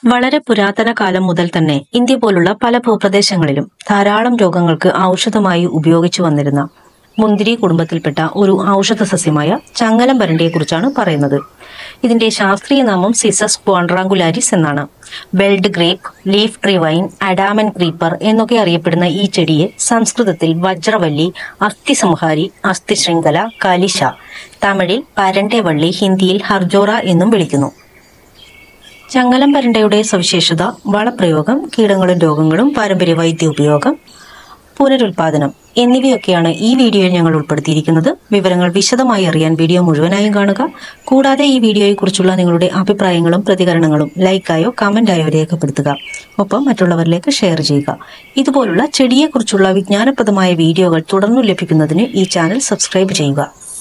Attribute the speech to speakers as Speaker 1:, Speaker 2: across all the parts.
Speaker 1: വളരെ പുരാതന കാലം മുതൽ തന്നെ ഇന്ത്യ പോലുള്ള പല ഭൂപ്രദേശങ്ങളിലും ധാരാളം രോഗങ്ങൾക്ക് ഔഷധമായി ഉപയോഗിച്ചു വന്നിരുന്ന മുന്തിരി കുടുംബത്തിൽപ്പെട്ട ഒരു ഔഷധ സസ്യമായ ചങ്ങലം കുറിച്ചാണ് പറയുന്നത് ഇതിന്റെ ശാസ്ത്രീയ നാമം സിസസ് ക്വാൻഡ്രാങ്കുലാരിസ് എന്നാണ് veldt grape leaf tree vine adamant creeper എന്നൊക്കെ അറിയപ്പെടുന്ന ഈ ചെടിയെ സംസ്കൃതത്തിൽ വജ്രവല്ലി അസ്ഥിസംഹാരി അസ്ഥിശൃംഖല കലിശ തമിഴിൽ പരണ്ടേവള്ളി ഹിന്ദിയിൽ ഹർജോറ എന്നും വിളിക്കുന്നു ചങ്ങലം പരണ്ടയുടെ സവിശേഷത വളപ്രയോഗം കീടങ്ങളും രോഗങ്ങളും പാരമ്പര്യ വൈദ്യ ഉപയോഗം പുനരുൽപാദനം എന്നിവയൊക്കെയാണ് ഈ വീഡിയോയിൽ ഞങ്ങൾ ഉൾപ്പെടുത്തിയിരിക്കുന്നത് വിവരങ്ങൾ വിശദമായി അറിയാൻ വീഡിയോ മുഴുവനായും കാണുക കൂടാതെ ഈ വീഡിയോയെക്കുറിച്ചുള്ള നിങ്ങളുടെ അഭിപ്രായങ്ങളും പ്രതികരണങ്ങളും ലൈക്കായോ കമന്റായോ രേഖപ്പെടുത്തുക ഒപ്പം മറ്റുള്ളവരിലേക്ക് ഷെയർ ചെയ്യുക ഇതുപോലുള്ള ചെടിയെക്കുറിച്ചുള്ള വിജ്ഞാനപ്രദമായ വീഡിയോകൾ തുടർന്നു ലഭിക്കുന്നതിന് ഈ ചാനൽ സബ്സ്ക്രൈബ് ചെയ്യുക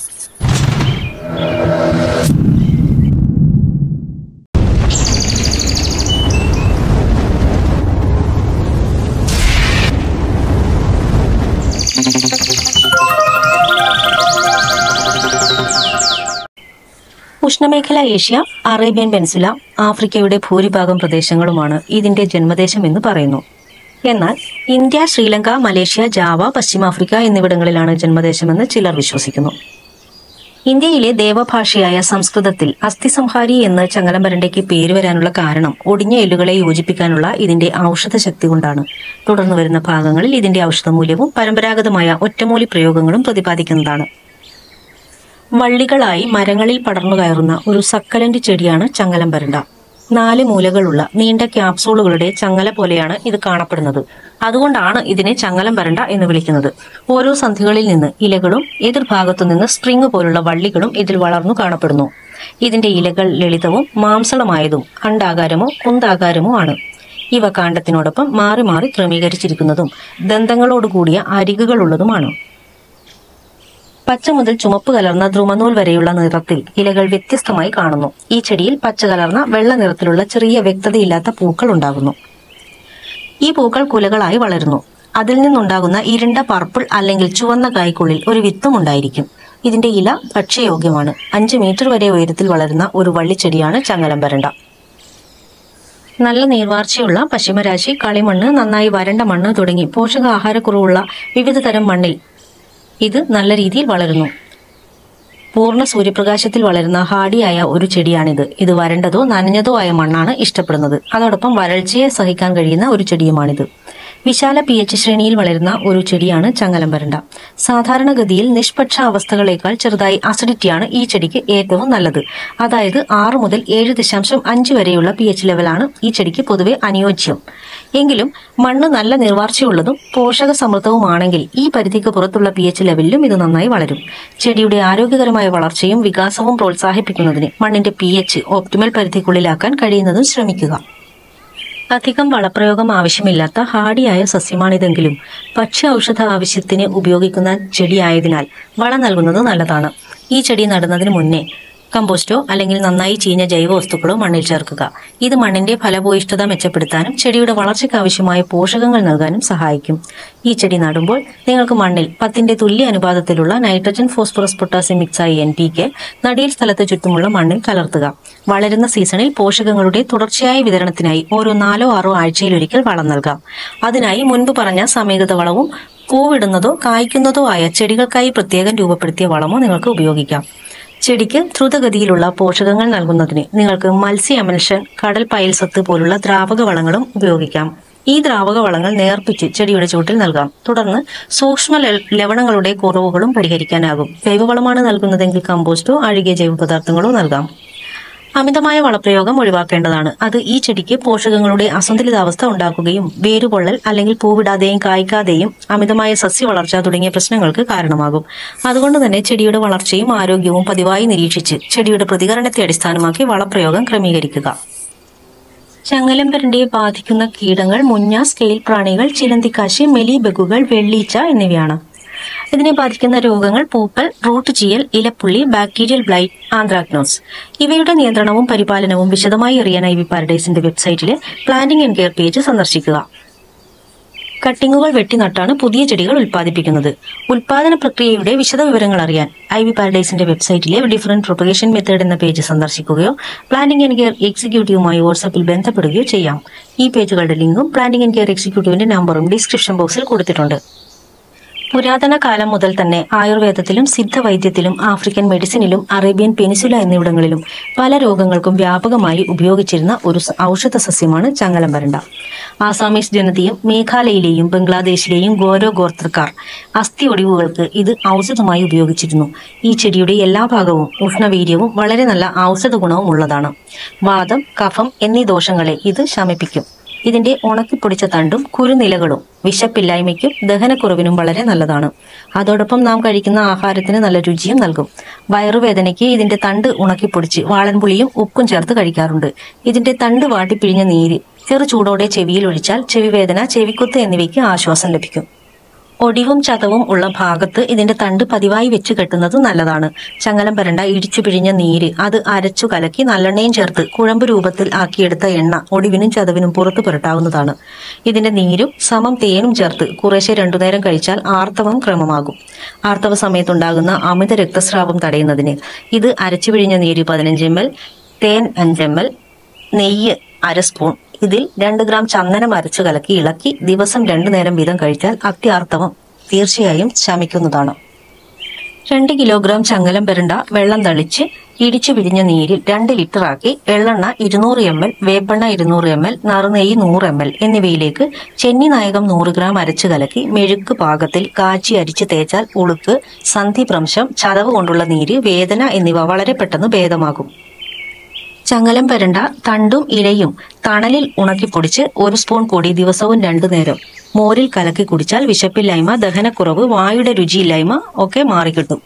Speaker 1: ഉഷ്ണമേഖല ഏഷ്യ അറേബ്യൻ പെൻസുല ആഫ്രിക്കയുടെ ഭൂരിഭാഗം പ്രദേശങ്ങളുമാണ് ഇതിന്റെ ജന്മദേശം എന്ന് പറയുന്നു എന്നാൽ ഇന്ത്യ ശ്രീലങ്ക മലേഷ്യ ജാവ പശ്ചിമാഫ്രിക്ക എന്നിവിടങ്ങളിലാണ് ജന്മദേശമെന്ന് ചിലർ വിശ്വസിക്കുന്നു ഇന്ത്യയിലെ ദേവഭാഷയായ സംസ്കൃതത്തിൽ അസ്ഥിസംഹാരി എന്ന് ചങ്ങലംപരണ്ടയ്ക്ക് പേര് വരാനുള്ള കാരണം ഒടിഞ്ഞ എല്ലുകളെ യോജിപ്പിക്കാനുള്ള ഇതിന്റെ ഔഷധ ശക്തി കൊണ്ടാണ് തുടർന്ന് വരുന്ന ഭാഗങ്ങളിൽ ഇതിന്റെ ഔഷധമൂല്യവും പരമ്പരാഗതമായ ഒറ്റമൂലി പ്രയോഗങ്ങളും പ്രതിപാദിക്കുന്നതാണ് വള്ളികളായി മരങ്ങളിൽ പടർന്നു കയറുന്ന ഒരു സക്കലന്റ് ചെടിയാണ് ചങ്ങലം പരണ്ട നാല് മൂലകളുള്ള നീണ്ട ക്യാപ്സൂളുകളുടെ ചങ്ങല പോലെയാണ് ഇത് കാണപ്പെടുന്നത് അതുകൊണ്ടാണ് ഇതിനെ ചങ്ങലം പരണ്ട എന്ന് വിളിക്കുന്നത് ഓരോ സന്ധികളിൽ നിന്ന് ഇലകളും എതിർഭാഗത്തു നിന്ന് സ്പ്രിങ് പോലുള്ള വള്ളികളും ഇതിൽ വളർന്നു കാണപ്പെടുന്നു ഇതിന്റെ ഇലകൾ ലളിതവും മാംസളമായതും അണ്ടാകാരമോ കുന്താകാരമോ ആണ് ഇവ കാണ്ഡത്തിനോടൊപ്പം മാറി മാറി ക്രമീകരിച്ചിരിക്കുന്നതും ദന്തങ്ങളോടുകൂടിയ അരികുകളുള്ളതുമാണ് പച്ച മുതൽ ചുമപ്പ് കലർന്ന ദ്രുമനൂൽ വരെയുള്ള നിറത്തിൽ ഇലകൾ വ്യത്യസ്തമായി കാണുന്നു ഈ ചെടിയിൽ പച്ച കലർന്ന വെള്ള നിറത്തിലുള്ള ചെറിയ വ്യക്തതയില്ലാത്ത പൂക്കൾ ഉണ്ടാകുന്നു ഈ പൂക്കൾ കുലകളായി വളരുന്നു അതിൽ നിന്നുണ്ടാകുന്ന ഇരുണ്ട പർപ്പിൾ അല്ലെങ്കിൽ ചുവന്ന കായ്ക്കുള്ളിൽ ഒരു വിത്തും ഉണ്ടായിരിക്കും ഇതിന്റെ ഇല ഭക്ഷ്യയോഗ്യമാണ് അഞ്ച് മീറ്റർ വരെ ഉയരത്തിൽ വളരുന്ന ഒരു വള്ളിച്ചെടിയാണ് ചങ്ങലം വരണ്ട നല്ല നീർവാർച്ചയുള്ള പശ്ചിമരാശി കളിമണ്ണ് നന്നായി വരണ്ട മണ്ണ് തുടങ്ങി പോഷകാഹാരക്കുറവുള്ള വിവിധ തരം മണ്ണിൽ ഇത് നല്ല രീതിയിൽ വളരുന്നു പൂർണ്ണ സൂര്യപ്രകാശത്തിൽ വളരുന്ന ഹാഡിയായ ഒരു ചെടിയാണിത് ഇത് വരണ്ടതോ നനഞ്ഞതോ ആയ മണ്ണാണ് ഇഷ്ടപ്പെടുന്നത് അതോടൊപ്പം വരൾച്ചയെ സഹിക്കാൻ കഴിയുന്ന ഒരു ചെടിയുമാണിത് വിശാല പി എച്ച് ശ്രേണിയിൽ വളരുന്ന ഒരു ചെടിയാണ് ചങ്ങലം വരണ്ട സാധാരണഗതിയിൽ നിഷ്പക്ഷ അവസ്ഥകളേക്കാൾ ചെറുതായി അസിഡിറ്റിയാണ് ഈ ചെടിക്ക് ഏറ്റവും നല്ലത് അതായത് ആറ് മുതൽ ഏഴ് ദശാംശം അഞ്ച് വരെയുള്ള പി എച്ച് ലെവലാണ് ഈ ചെടിക്ക് പൊതുവെ അനുയോജ്യം എങ്കിലും മണ്ണ് നല്ല നിർവാർച്ചയുള്ളതും പോഷക സമൃദ്ധവുമാണെങ്കിൽ ഈ പരിധിക്ക് പുറത്തുള്ള പി എച്ച് ലെവലിലും ഇത് നന്നായി വളരും ചെടിയുടെ ആരോഗ്യകരമായ വളർച്ചയും വികാസവും പ്രോത്സാഹിപ്പിക്കുന്നതിന് മണ്ണിന്റെ പി എച്ച് ഓപ്റ്റിമൽ പരിധിക്കുള്ളിലാക്കാൻ കഴിയുന്നതും ശ്രമിക്കുക അധികം വളപ്രയോഗം ആവശ്യമില്ലാത്ത ഹാഡിയായ സസ്യമാണിതെങ്കിലും ഭക്ഷ്യ ഔഷധ ആവശ്യത്തിന് ഉപയോഗിക്കുന്ന ചെടിയായതിനാൽ വളം നൽകുന്നത് നല്ലതാണ് ഈ ചെടി നടുന്നതിന് മുന്നേ കമ്പോസ്റ്റോ അല്ലെങ്കിൽ നന്നായി ചീഞ്ഞ ജൈവ വസ്തുക്കളോ മണ്ണിൽ ചേർക്കുക ഇത് മണ്ണിന്റെ ഫലഭൂയിഷ്ഠത മെച്ചപ്പെടുത്താനും ചെടിയുടെ വളർച്ചയ്ക്ക് ആവശ്യമായ പോഷകങ്ങൾ നൽകാനും സഹായിക്കും ഈ ചെടി നടുമ്പോൾ നിങ്ങൾക്ക് മണ്ണിൽ പത്തിന്റെ തുല്യ അനുപാതത്തിലുള്ള നൈട്രജൻ ഫോസ്ഫറസ് പൊട്ടാസ്യം മിക്സായി എൻ പി കെ നടിയിൽ സ്ഥലത്ത് ചുറ്റുമുള്ള മണ്ണിൽ കലർത്തുക വളരുന്ന സീസണിൽ പോഷകങ്ങളുടെ തുടർച്ചയായ വിതരണത്തിനായി ഓരോ നാലോ ആറോ ആഴ്ചയിലൊരിക്കൽ വളം നൽകാം അതിനായി മുൻപ് പറഞ്ഞ സമീകൃത വളവും പൂവിടുന്നതോ കായ്ക്കുന്നതോ ആയ ചെടികൾക്കായി പ്രത്യേകം രൂപപ്പെടുത്തിയ വളമോ നിങ്ങൾക്ക് ഉപയോഗിക്കാം ചെടിക്ക് ദ്രുതഗതിയിലുള്ള പോഷകങ്ങൾ നൽകുന്നതിന് നിങ്ങൾക്ക് മത്സ്യ അമൽഷൻ കടൽ പയൽ സത്ത് പോലുള്ള ദ്രാവക വളങ്ങളും ഉപയോഗിക്കാം ഈ ദ്രാവക വളങ്ങൾ നേർപ്പിച്ച് ചെടിയുടെ ചുവട്ടിൽ നൽകാം തുടർന്ന് സൂക്ഷ്മ ല- ലവണങ്ങളുടെ കുറവുകളും പരിഹരിക്കാനാകും ജൈവവളമാണ് നൽകുന്നതെങ്കിൽ കമ്പോസ്റ്റോ അഴുകിയ ജൈവ പദാർത്ഥങ്ങളോ നൽകാം അമിതമായ വളപ്രയോഗം ഒഴിവാക്കേണ്ടതാണ് അത് ഈ ചെടിക്ക് പോഷകങ്ങളുടെ അസന്തുലിതാവസ്ഥ ഉണ്ടാക്കുകയും വേരുകൊള്ളൽ അല്ലെങ്കിൽ പൂവിടാതെയും കായ്ക്കാതെയും അമിതമായ സസ്യ വളർച്ച തുടങ്ങിയ പ്രശ്നങ്ങൾക്ക് കാരണമാകും അതുകൊണ്ട് തന്നെ ചെടിയുടെ വളർച്ചയും ആരോഗ്യവും പതിവായി നിരീക്ഷിച്ച് ചെടിയുടെ പ്രതികരണത്തെ അടിസ്ഥാനമാക്കി വളപ്രയോഗം ക്രമീകരിക്കുക ചങ്ങലംപരണ്ടിയെ ബാധിക്കുന്ന കീടങ്ങൾ മുഞ്ഞ സ്കെയിൽ പ്രാണികൾ ചിലന്തിക്കാശി മെലിബഗുകൾ വെള്ളീച്ച എന്നിവയാണ് ഇതിനെ ബാധിക്കുന്ന രോഗങ്ങൾ പൂപ്പൽ റൂട്ട് ചീയൽ ഇലപ്പുള്ളി ബാക്ടീരിയൽ ബ്ലൈറ്റ് ആന്ത്രാക്നോസ് ഇവയുടെ നിയന്ത്രണവും പരിപാലനവും വിശദമായി അറിയാൻ ഐ വി പാരഡൈസിന്റെ വെബ്സൈറ്റിലെ പ്ലാന്റിംഗ് ആൻഡ് കെയർ പേജ് സന്ദർശിക്കുക കട്ടിങ്ങുകൾ വെട്ടിനട്ടാണ് പുതിയ ചെടികൾ ഉൽപ്പാദിപ്പിക്കുന്നത് ഉൽപാദന പ്രക്രിയയുടെ വിശദവിവരങ്ങൾ അറിയാൻ ഐ വി പാരഡൈസിന്റെ വെബ്സൈറ്റിലെ ഡിഫറൻറ്റ് പ്രൊപ്പഗേഷൻ മെത്തേഡ് എന്ന പേജ് സന്ദർശിക്കുകയോ പ്ലാന്റിംഗ് ആൻഡ് കെയർ എക്സിക്യൂട്ടീവുമായി വാട്സാപ്പിൽ ബന്ധപ്പെടുകയോ ചെയ്യാം ഈ പേജുകളുടെ ലിങ്കും പ്ലാന്റിംഗ് ആൻഡ് കെയർ എക്സിക്യൂട്ടീവിന്റെ നമ്പറും ഡിസ്ക്രിപ്ഷൻ ബോക്സിൽ കൊടുത്തിട്ടുണ്ട് പുരാതന കാലം മുതൽ തന്നെ ആയുർവേദത്തിലും സിദ്ധവൈദ്യത്തിലും ആഫ്രിക്കൻ മെഡിസിനിലും അറേബ്യൻ പെനിസുല എന്നിവിടങ്ങളിലും പല രോഗങ്ങൾക്കും വ്യാപകമായി ഉപയോഗിച്ചിരുന്ന ഒരു സ- ഔഷധ സസ്യമാണ് ചങ്ങലം വരണ്ട ആസാമീസ് ജനതയും മേഘാലയയിലെയും ബംഗ്ലാദേശിലെയും ഗോരോ ഗോത്രക്കാർ അസ്ഥി ഒടിവുകൾക്ക് ഇത് ഔഷധമായി ഉപയോഗിച്ചിരുന്നു ഈ ചെടിയുടെ എല്ലാ ഭാഗവും ഉഷ്ണവീര്യവും വളരെ നല്ല ഔഷധ ഗുണവും ഉള്ളതാണ് വാദം കഫം എന്നീ ദോഷങ്ങളെ ഇത് ശമിപ്പിക്കും ഇതിന്റെ ഉണക്കിപ്പൊടിച്ച തണ്ടും കുരുനിലകളും വിശപ്പില്ലായ്മയ്ക്കും ദഹനക്കുറവിനും വളരെ നല്ലതാണ് അതോടൊപ്പം നാം കഴിക്കുന്ന ആഹാരത്തിന് നല്ല രുചിയും നൽകും വയറുവേദനയ്ക്ക് ഇതിന്റെ തണ്ട് ഉണക്കിപ്പൊടിച്ച് വാളൻപുളിയും ഉപ്പും ചേർത്ത് കഴിക്കാറുണ്ട് ഇതിന്റെ തണ്ട് വാട്ടിപ്പിഴിഞ്ഞ നീര് ചെറു ചൂടോടെ ചെവിയിൽ ഒഴിച്ചാൽ ചെവിവേദന ചെവിക്കുത്ത് എന്നിവയ്ക്ക് ആശ്വാസം ലഭിക്കും ഒടിവും ചതവും ഉള്ള ഭാഗത്ത് ഇതിന്റെ തണ്ട് പതിവായി വെച്ച് കെട്ടുന്നത് നല്ലതാണ് ചങ്ങലം പരണ്ട ഇടിച്ചു പിഴിഞ്ഞ നീര് അത് അരച്ചു കലക്കി നല്ലെണ്ണയും ചേർത്ത് കുഴമ്പ് രൂപത്തിൽ ആക്കിയെടുത്ത എണ്ണ ഒടിവിനും ചതവിനും പുറത്തു പുരട്ടാവുന്നതാണ് ഇതിന്റെ നീരും സമം തേനും ചേർത്ത് കുറേശ്ശെ രണ്ടു നേരം കഴിച്ചാൽ ആർത്തവം ക്രമമാകും ആർത്തവ സമയത്തുണ്ടാകുന്ന അമിത രക്തസ്രാവം തടയുന്നതിന് ഇത് അരച്ചു പിഴിഞ്ഞ നീര് പതിനഞ്ച് എം എൽ തേൻ അഞ്ച് എം എൽ നെയ്യ് അര സ്പൂൺ ഇതിൽ രണ്ട് ഗ്രാം ചന്ദനം അരച്ചു കലക്കി ഇളക്കി ദിവസം രണ്ടു നേരം വീതം കഴിച്ചാൽ അത്യാർത്തവം തീർച്ചയായും ശമിക്കുന്നതാണ് രണ്ട് കിലോഗ്രാം ചങ്ങലം പെരണ്ട വെള്ളം തളിച്ച് ഇടിച്ചു പിരിഞ്ഞ നീരിൽ രണ്ട് ലിറ്റർ ആക്കി എള്ളെണ്ണ ഇരുന്നൂറ് എം എൽ വേപ്പെണ്ണ ഇരുന്നൂറ് എം എൽ നറുനെയ്യ് നൂറ് എം എൽ എന്നിവയിലേക്ക് ചെന്നി നായകം നൂറ് ഗ്രാം അരച്ചു കലക്കി മെഴുക്ക് പാകത്തിൽ കാച്ചി അരിച്ച് തേച്ചാൽ ഉളുക്ക് സന്ധിഭ്രംശം ചതവ് കൊണ്ടുള്ള നീര് വേദന എന്നിവ വളരെ പെട്ടെന്ന് ഭേദമാകും ചങ്ങലം പരണ്ട തണ്ടും ഇലയും തണലിൽ ഉണക്കിപ്പൊടിച്ച് ഒരു സ്പൂൺ പൊടി ദിവസവും രണ്ടു നേരം മോരിൽ കലക്കി കുടിച്ചാൽ വിശപ്പില്ലായ്മ ദഹനക്കുറവ് വായുടെ രുചിയില്ലായ്മ ഒക്കെ മാറിക്കിട്ടും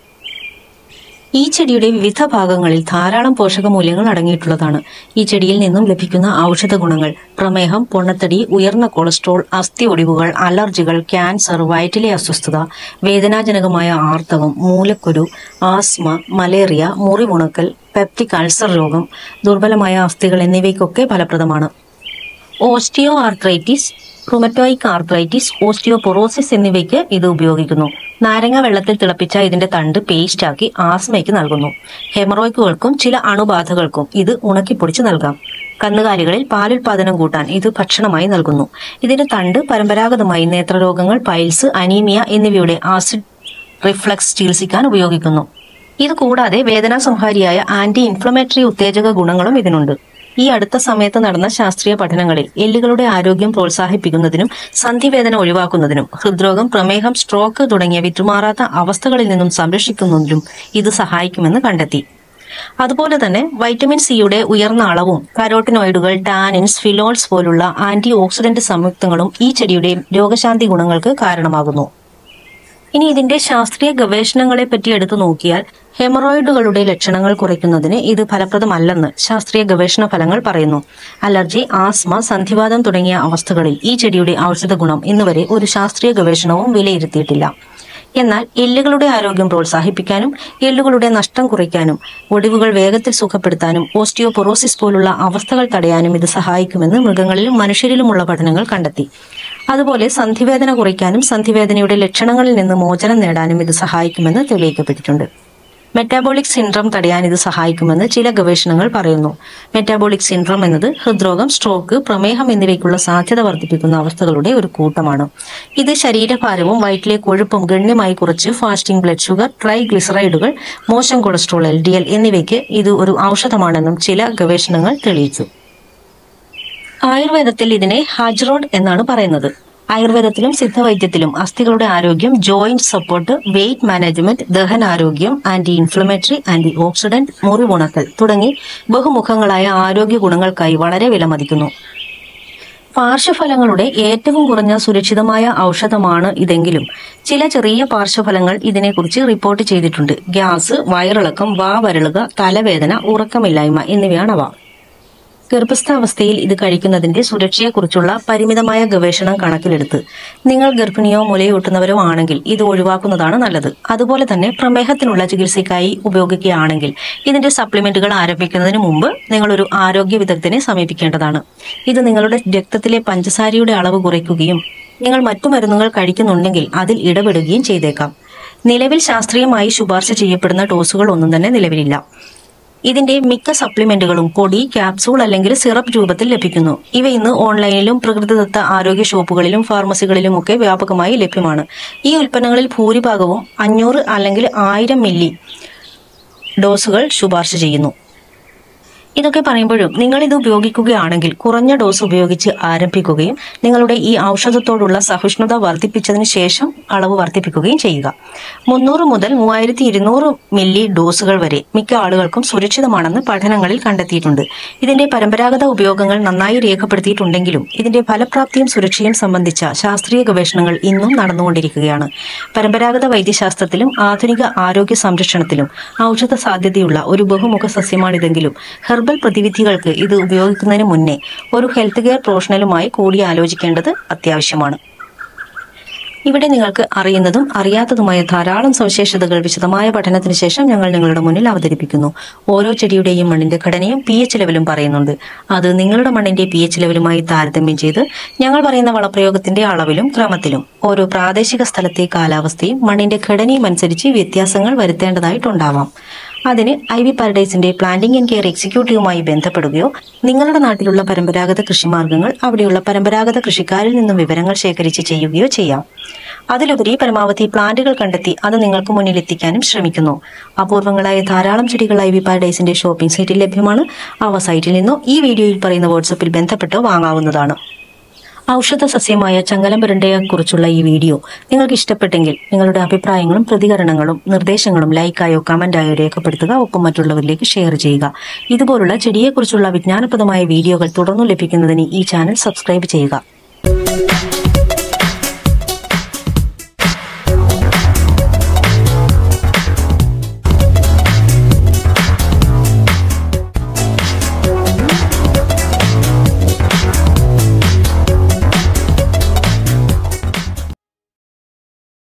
Speaker 1: ഈ ചെടിയുടെ വിവിധ ഭാഗങ്ങളിൽ ധാരാളം പോഷകമൂല്യങ്ങൾ അടങ്ങിയിട്ടുള്ളതാണ് ഈ ചെടിയിൽ നിന്നും ലഭിക്കുന്ന ഔഷധ ഗുണങ്ങൾ പ്രമേഹം പൊണ്ണത്തടി ഉയർന്ന കൊളസ്ട്രോൾ അസ്ഥി ഒടിവുകൾ അലർജികൾ ക്യാൻസർ വയറ്റിലെ അസ്വസ്ഥത വേദനാജനകമായ ആർത്തവം മൂലക്കുരു ആസ്മ മലേറിയ മുറിവുണക്കൽ പെപ്റ്റിക് അൾസർ രോഗം ദുർബലമായ അസ്ഥികൾ എന്നിവയ്ക്കൊക്കെ ഫലപ്രദമാണ് osteoarthritis rheumatoid arthritis osteoporosis എന്നിവയ്ക്ക് ഇത് ഉപയോഗിക്കുന്നു നാരങ്ങ വെള്ളത്തിൽ തിളപ്പിച്ച ഇതിന്റെ തണ്ട് പേസ്റ്റ് ആക്കി ആസ്മയ്ക്ക് നൽകുന്നു ഹെമറോയ്ക്കുകൾക്കും ചില അണുബാധകൾക്കും ഇത് ഉണക്കിപ്പൊടിച്ച് നൽകാം കന്നുകാലികളിൽ പാലുൽപാദനം കൂട്ടാൻ ഇത് ഭക്ഷണമായി നൽകുന്നു ഇതിന്റെ തണ്ട് പരമ്പരാഗതമായി നേത്രരോഗങ്ങൾ പൈൽസ് അനീമിയ എന്നിവയുടെ ആസിഡ് റിഫ്ലക്സ് ചികിത്സിക്കാൻ ഉപയോഗിക്കുന്നു ഇത് കൂടാതെ വേദനാ സംഹാരിയായ ആന്റി ഇൻഫ്ലമേറ്ററി ഉത്തേജക ഗുണങ്ങളും ഇതിനുണ്ട് ഈ അടുത്ത സമയത്ത് നടന്ന ശാസ്ത്രീയ പഠനങ്ങളിൽ എല്ലുകളുടെ ആരോഗ്യം പ്രോത്സാഹിപ്പിക്കുന്നതിനും സന്ധിവേദന ഒഴിവാക്കുന്നതിനും ഹൃദ്രോഗം പ്രമേഹം സ്ട്രോക്ക് തുടങ്ങിയ വിട്ടുമാറാത്ത അവസ്ഥകളിൽ നിന്നും സംരക്ഷിക്കുന്നതിനും ഇത് സഹായിക്കുമെന്ന് കണ്ടെത്തി അതുപോലെ തന്നെ വൈറ്റമിൻ സിയുടെ ഉയർന്ന അളവും കരോട്ടിനോയിഡുകൾ ടാനിൻസ് ഫിലോൾസ് പോലുള്ള ആന്റി ഓക്സിഡന്റ് സംയുക്തങ്ങളും ഈ ചെടിയുടെ രോഗശാന്തി ഗുണങ്ങൾക്ക് കാരണമാകുന്നു ഇനി ഇതിന്റെ ശാസ്ത്രീയ ഗവേഷണങ്ങളെ പറ്റി എടുത്തു നോക്കിയാൽ ഹെമറോയിഡുകളുടെ ലക്ഷണങ്ങൾ കുറയ്ക്കുന്നതിന് ഇത് ഫലപ്രദമല്ലെന്ന് ശാസ്ത്രീയ ഗവേഷണ ഫലങ്ങൾ പറയുന്നു അലർജി ആസ്മ സന്ധിവാതം തുടങ്ങിയ അവസ്ഥകളിൽ ഈ ചെടിയുടെ ഔഷധ ഗുണം ഇന്നുവരെ ഒരു ശാസ്ത്രീയ ഗവേഷണവും വിലയിരുത്തിയിട്ടില്ല എന്നാൽ എല്ലുകളുടെ ആരോഗ്യം പ്രോത്സാഹിപ്പിക്കാനും എല്ലുകളുടെ നഷ്ടം കുറയ്ക്കാനും ഒടിവുകൾ വേഗത്തിൽ സുഖപ്പെടുത്താനും ഓസ്റ്റിയോപൊറോസിസ് പോലുള്ള അവസ്ഥകൾ തടയാനും ഇത് സഹായിക്കുമെന്ന് മൃഗങ്ങളിലും മനുഷ്യരിലുമുള്ള പഠനങ്ങൾ കണ്ടെത്തി അതുപോലെ സന്ധിവേദന കുറയ്ക്കാനും സന്ധിവേദനയുടെ ലക്ഷണങ്ങളിൽ നിന്ന് മോചനം നേടാനും ഇത് സഹായിക്കുമെന്ന് തെളിയിക്കപ്പെട്ടിട്ടുണ്ട് മെറ്റാബോളിക് സിൻഡ്രം തടയാൻ ഇത് സഹായിക്കുമെന്ന് ചില ഗവേഷണങ്ങൾ പറയുന്നു മെറ്റാബോളിക് സിൻഡ്രം എന്നത് ഹൃദ്രോഗം സ്ട്രോക്ക് പ്രമേഹം എന്നിവയ്ക്കുള്ള സാധ്യത വർദ്ധിപ്പിക്കുന്ന അവസ്ഥകളുടെ ഒരു കൂട്ടമാണ് ഇത് ശരീരഭാരവും വയറ്റിലെ കൊഴുപ്പും ഗണ്യമായി കുറച്ച് ഫാസ്റ്റിംഗ് ബ്ലഡ് ഷുഗർ ട്രൈഗ്ലിസറൈഡുകൾ മോശം കൊളസ്ട്രോൾ എൽ ഡി എൽ എന്നിവയ്ക്ക് ഇത് ഒരു ഔഷധമാണെന്നും ചില ഗവേഷണങ്ങൾ തെളിയിച്ചു ആയുർവേദത്തിൽ ഇതിനെ ഹജ്റോഡ് എന്നാണ് പറയുന്നത് ആയുർവേദത്തിലും സിദ്ധവൈദ്യത്തിലും അസ്ഥികളുടെ ആരോഗ്യം ജോയിന്റ് സപ്പോർട്ട് വെയിറ്റ് മാനേജ്മെന്റ് ദഹനാരോഗ്യം ആന്റി ഇൻഫ്ലമേറ്ററി ആന്റി ഓക്സിഡന്റ് മുറിവുണക്കൽ തുടങ്ങി ബഹുമുഖങ്ങളായ ആരോഗ്യ ഗുണങ്ങൾക്കായി വളരെ വിലമതിക്കുന്നു പാർശ്വഫലങ്ങളുടെ ഏറ്റവും കുറഞ്ഞ സുരക്ഷിതമായ ഔഷധമാണ് ഇതെങ്കിലും ചില ചെറിയ പാർശ്വഫലങ്ങൾ ഇതിനെക്കുറിച്ച് റിപ്പോർട്ട് ചെയ്തിട്ടുണ്ട് ഗ്യാസ് വയറിളക്കം വാ വരളുക തലവേദന ഉറക്കമില്ലായ്മ എന്നിവയാണവ ഗർഭസ്ഥാവസ്ഥയിൽ ഇത് കഴിക്കുന്നതിന്റെ സുരക്ഷയെക്കുറിച്ചുള്ള പരിമിതമായ ഗവേഷണം കണക്കിലെടുത്ത് നിങ്ങൾ ഗർഭിണിയോ മുലയൂട്ടുന്നവരോ ആണെങ്കിൽ ഇത് ഒഴിവാക്കുന്നതാണ് നല്ലത് അതുപോലെ തന്നെ പ്രമേഹത്തിനുള്ള ചികിത്സയ്ക്കായി ഉപയോഗിക്കുകയാണെങ്കിൽ ഇതിന്റെ സപ്ലിമെന്റുകൾ ആരംഭിക്കുന്നതിന് മുമ്പ് നിങ്ങൾ ഒരു ആരോഗ്യ വിദഗ്ധനെ സമീപിക്കേണ്ടതാണ് ഇത് നിങ്ങളുടെ രക്തത്തിലെ പഞ്ചസാരയുടെ അളവ് കുറയ്ക്കുകയും നിങ്ങൾ മറ്റു മരുന്നുകൾ കഴിക്കുന്നുണ്ടെങ്കിൽ അതിൽ ഇടപെടുകയും ചെയ്തേക്കാം നിലവിൽ ശാസ്ത്രീയമായി ശുപാർശ ചെയ്യപ്പെടുന്ന ഡോസുകൾ ഒന്നും തന്നെ നിലവിലില്ല ഇതിന്റെ മിക്ക സപ്ലിമെന്റുകളും പൊടി ക്യാപ്സൂൾ അല്ലെങ്കിൽ സിറപ്പ് രൂപത്തിൽ ലഭിക്കുന്നു ഇവ ഇന്ന് ഓൺലൈനിലും പ്രകൃതിദത്ത ആരോഗ്യ ഷോപ്പുകളിലും ഫാർമസികളിലും ഒക്കെ വ്യാപകമായി ലഭ്യമാണ് ഈ ഉൽപ്പന്നങ്ങളിൽ ഭൂരിഭാഗവും അഞ്ഞൂറ് അല്ലെങ്കിൽ ആയിരം മില്ലി ഡോസുകൾ ശുപാർശ ചെയ്യുന്നു ഇതൊക്കെ പറയുമ്പോഴും നിങ്ങൾ ഇത് ഉപയോഗിക്കുകയാണെങ്കിൽ കുറഞ്ഞ ഡോസ് ഉപയോഗിച്ച് ആരംഭിക്കുകയും നിങ്ങളുടെ ഈ ഔഷധത്തോടുള്ള സഹിഷ്ണുത വർദ്ധിപ്പിച്ചതിന് ശേഷം അളവ് വർദ്ധിപ്പിക്കുകയും ചെയ്യുക മുന്നൂറ് മുതൽ മൂവായിരത്തി ഇരുന്നൂറ് മില്ലി ഡോസുകൾ വരെ മിക്ക ആളുകൾക്കും സുരക്ഷിതമാണെന്ന് പഠനങ്ങളിൽ കണ്ടെത്തിയിട്ടുണ്ട് ഇതിന്റെ പരമ്പരാഗത ഉപയോഗങ്ങൾ നന്നായി രേഖപ്പെടുത്തിയിട്ടുണ്ടെങ്കിലും ഇതിന്റെ ഫലപ്രാപ്തിയും സുരക്ഷയും സംബന്ധിച്ച ശാസ്ത്രീയ ഗവേഷണങ്ങൾ ഇന്നും നടന്നുകൊണ്ടിരിക്കുകയാണ് പരമ്പരാഗത വൈദ്യശാസ്ത്രത്തിലും ആധുനിക ആരോഗ്യ സംരക്ഷണത്തിലും ഔഷധ സാധ്യതയുള്ള ഒരു ബഹുമുഖ സസ്യമാണിതെങ്കിലും ഹെർബൽ പ്രതിവിധികൾക്ക് ഇത് ഉപയോഗിക്കുന്നതിന് മുന്നേ ഒരു ഹെൽത്ത് കെയർ പ്രൊഫഷണലുമായി കൂടിയാലോചിക്കേണ്ടത് അത്യാവശ്യമാണ് ഇവിടെ നിങ്ങൾക്ക് അറിയുന്നതും അറിയാത്തതുമായ ധാരാളം സവിശേഷതകൾ വിശദമായ പഠനത്തിന് ശേഷം ഞങ്ങൾ നിങ്ങളുടെ മുന്നിൽ അവതരിപ്പിക്കുന്നു ഓരോ ചെടിയുടെയും മണ്ണിന്റെ ഘടനയും പി എച്ച് ലെവലും പറയുന്നുണ്ട് അത് നിങ്ങളുടെ മണ്ണിന്റെ പി എച്ച് ലെവലുമായി താരതമ്യം ചെയ്ത് ഞങ്ങൾ പറയുന്ന വളപ്രയോഗത്തിന്റെ അളവിലും ക്രമത്തിലും ഓരോ പ്രാദേശിക സ്ഥലത്തെ കാലാവസ്ഥയും മണ്ണിന്റെ ഘടനയും അനുസരിച്ച് വ്യത്യാസങ്ങൾ വരുത്തേണ്ടതായിട്ടുണ്ടാവാം അതിന് ഐ വി പാരഡൈസിന്റെ പ്ലാന്റിംഗ് ആൻഡ് കെയർ എക്സിക്യൂട്ടീവുമായി ബന്ധപ്പെടുകയോ നിങ്ങളുടെ നാട്ടിലുള്ള പരമ്പരാഗത കൃഷിമാർഗങ്ങൾ അവിടെയുള്ള പരമ്പരാഗത കൃഷിക്കാരിൽ നിന്നും വിവരങ്ങൾ ശേഖരിച്ച് ചെയ്യുകയോ ചെയ്യാം അതിലുപരി പരമാവധി പ്ലാന്റുകൾ കണ്ടെത്തി അത് നിങ്ങൾക്ക് മുന്നിൽ എത്തിക്കാനും ശ്രമിക്കുന്നു അപൂർവങ്ങളായ ധാരാളം ചെടികൾ ഐ വി പാരഡൈസിന്റെ ഷോപ്പിംഗ് സൈറ്റിൽ ലഭ്യമാണ് അവ സൈറ്റിൽ നിന്നോ ഈ വീഡിയോയിൽ പറയുന്ന വാട്സപ്പിൽ ബന്ധപ്പെട്ടോ വാങ്ങാവുന്നതാണ് ഔഷധ സസ്യമായ ചങ്ങലം കുറിച്ചുള്ള ഈ വീഡിയോ നിങ്ങൾക്ക് ഇഷ്ടപ്പെട്ടെങ്കിൽ നിങ്ങളുടെ അഭിപ്രായങ്ങളും പ്രതികരണങ്ങളും നിർദ്ദേശങ്ങളും ലൈക്കായോ കമന്റായോ രേഖപ്പെടുത്തുക ഒപ്പം മറ്റുള്ളവരിലേക്ക് ഷെയർ ചെയ്യുക ഇതുപോലുള്ള ചെടിയെക്കുറിച്ചുള്ള വിജ്ഞാനപ്രദമായ വീഡിയോകൾ തുടർന്നു ലഭിക്കുന്നതിന് ഈ ചാനൽ സബ്സ്ക്രൈബ് ചെയ്യുക